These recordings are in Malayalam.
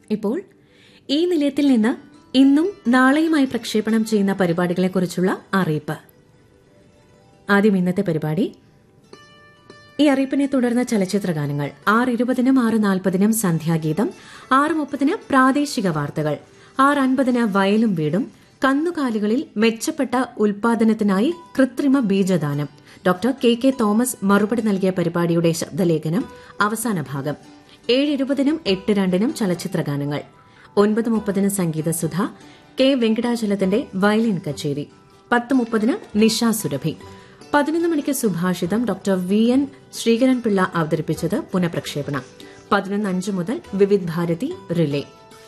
ഇപ്പോൾ ഈ നിലയത്തിൽ നിന്ന് ഇന്നും നാളെയുമായി പ്രക്ഷേപണം ചെയ്യുന്ന പരിപാടികളെക്കുറിച്ചുള്ള അറിയിപ്പ് ആദ്യം ഇന്നത്തെ പരിപാടി ഈ അറിയിപ്പിനെ തുടർന്ന് ചലച്ചിത്ര ഗാനങ്ങൾ ആറ് ഇരുപതിനും ആറ് നാൽപ്പതിനും സന്ധ്യാഗീതം ആറ് മുപ്പതിന് പ്രാദേശിക വാർത്തകൾ ആറ് അൻപതിന് വയലും വീടും കന്നുകാലികളിൽ മെച്ചപ്പെട്ട ഉൽപാദനത്തിനായി കൃത്രിമ ബീജദാനം ഡോക്ടർ കെ കെ തോമസ് മറുപടി നൽകിയ പരിപാടിയുടെ ശബ്ദലേഖനം അവസാന ഭാഗം ഏഴ് ഇരുപതിനും എട്ട് രണ്ടിനും ചലച്ചിത്ര ഗാനങ്ങൾ ഒൻപത് മുപ്പതിന് സംഗീതസുധ കെ വെങ്കടാചലത്തിന്റെ വയലിൻ കച്ചേരി പത്ത് മുപ്പതിന് നിഷ സുരഭി പതിനൊന്ന് മണിക്ക് സുഭാഷിതം ഡോക്ടർ വി എൻ ശ്രീകരൻപിള്ള അവതരിപ്പിച്ചത് പുനഃപ്രക്ഷേപണം പതിനൊന്ന് അഞ്ച് മുതൽ വിവിധ് ഭാരതി റിലേ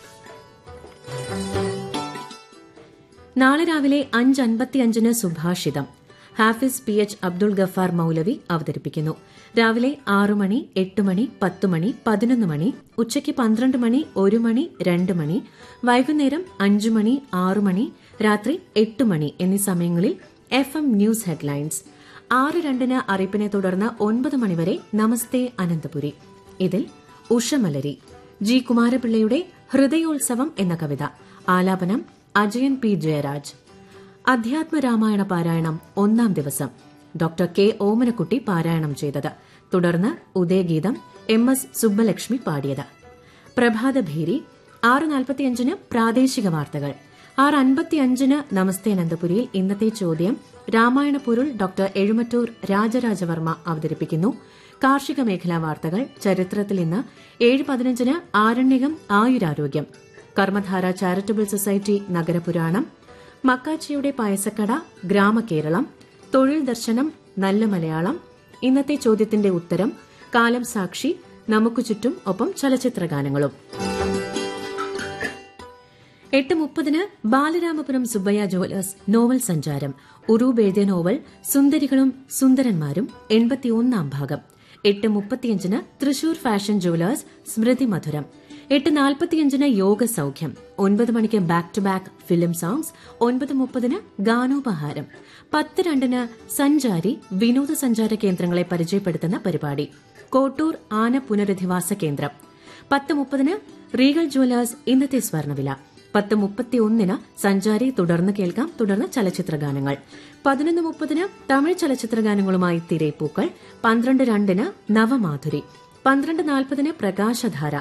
നാളെ രാവിലെ അഞ്ച് അൻപത്തിയഞ്ചിന് സുഭാഷിതം ഹാഫിസ് പി എച്ച് അബ്ദുൾ ഗഫാർ മൌലവി അവതരിപ്പിക്കുന്നു രാവിലെ ആറു മണി എട്ട് മണി പത്ത് മണി പതിനൊന്ന് മണി ഉച്ചയ്ക്ക് പന്ത്രണ്ട് മണി ഒരു മണി രണ്ട് മണി വൈകുന്നേരം അഞ്ചു മണി ആറു മണി രാത്രി എട്ട് മണി എന്നീ സമയങ്ങളിൽ എഫ് എം ന്യൂസ് ഹെഡ്ലൈൻസ് ആറ് രണ്ടിന് അറിയിപ്പിനെ തുടർന്ന് ഒൻപത് മണിവരെ നമസ്തേ അനന്തപുരി ഇതിൽ ഉഷമലരി ജി കുമാരപിള്ളയുടെ ഹൃദയോത്സവം എന്ന കവിത ആലാപനം അജയൻ പി ജയരാജ് അധ്യാത്മരാമായണ പാരായണം ഒന്നാം ദിവസം ഡോക്ടർ കെ ഓമനക്കുട്ടി പാരായണം ചെയ്തത് തുടർന്ന് ഉദയഗീതം എം എസ് സുബ്ബലക്ഷ്മി പാടിയത് പ്രഭാതഭേരി ആറ് നാൽപ്പത്തിയഞ്ചിന് പ്രാദേശിക വാർത്തകൾ ആറ് അൻപത്തിയഞ്ചിന് നമസ്തേ അനന്തപുരിയിൽ ഇന്നത്തെ ചോദ്യം രാമായണ പൊരുൾ ഡോക്ടർ എഴുമറ്റൂർ രാജരാജവർമ്മ അവതരിപ്പിക്കുന്നു കാർഷിക മേഖലാ വാർത്തകൾ ചരിത്രത്തിൽ ഇന്ന് ഏഴ് പതിനഞ്ചിന് ആരണ്യകം ആയുരാരോഗ്യം കർമ്മധാര ചാരിറ്റബിൾ സൊസൈറ്റി നഗരപുരാണം മക്കാച്ചിയുടെ പായസക്കട ഗ്രാമകേരളം തൊഴിൽ ദർശനം നല്ല മലയാളം ഇന്നത്തെ ചോദ്യത്തിന്റെ ഉത്തരം കാലം സാക്ഷി നമുക്ക് ചുറ്റും ഒപ്പം ചലച്ചിത്ര ഗാനങ്ങളും എട്ട് മുപ്പതിന് ബാലരാമപുരം സുബ്ബയ്യ ജുവലേഴ്സ് നോവൽ സഞ്ചാരം ഉറൂബ് എഴുതിയ നോവൽ സുന്ദരികളും സുന്ദരന്മാരും എൺപത്തിയൊന്നാം ഭാഗം എട്ട് മുപ്പത്തിയഞ്ചിന് തൃശൂർ ഫാഷൻ ജുവലേഴ്സ് സ്മൃതി മധുരം എട്ട് നാൽപ്പത്തിയഞ്ചിന് യോഗ സൌഖ്യം ഒൻപത് മണിക്ക് back to back film songs ഒൻപത് മുപ്പതിന് ഗാനോപഹാരം പത്ത് രണ്ടിന് സഞ്ചാരി വിനോദസഞ്ചാര കേന്ദ്രങ്ങളെ പരിചയപ്പെടുത്തുന്ന പരിപാടി കോട്ടൂർ ആന പുനരധിവാസ കേന്ദ്രം പത്ത് മുപ്പതിന് റീഗൽ ജുവലേഴ്സ് ഇന്നത്തെ സ്വർണ്ണവില പത്ത് മുപ്പത്തിയൊന്നിന് സഞ്ചാരി തുടർന്ന് കേൾക്കാം തുടർന്ന് ചലച്ചിത്ര ഗാനങ്ങൾ പതിനൊന്ന് മുപ്പതിന് തമിഴ് ചലച്ചിത്ര ഗാനങ്ങളുമായി തിരേപ്പൂക്കൾ പന്ത്രണ്ട് രണ്ടിന് നവമാധുരി പന്ത്രണ്ട് നാൽപ്പതിന് പ്രകാശധാര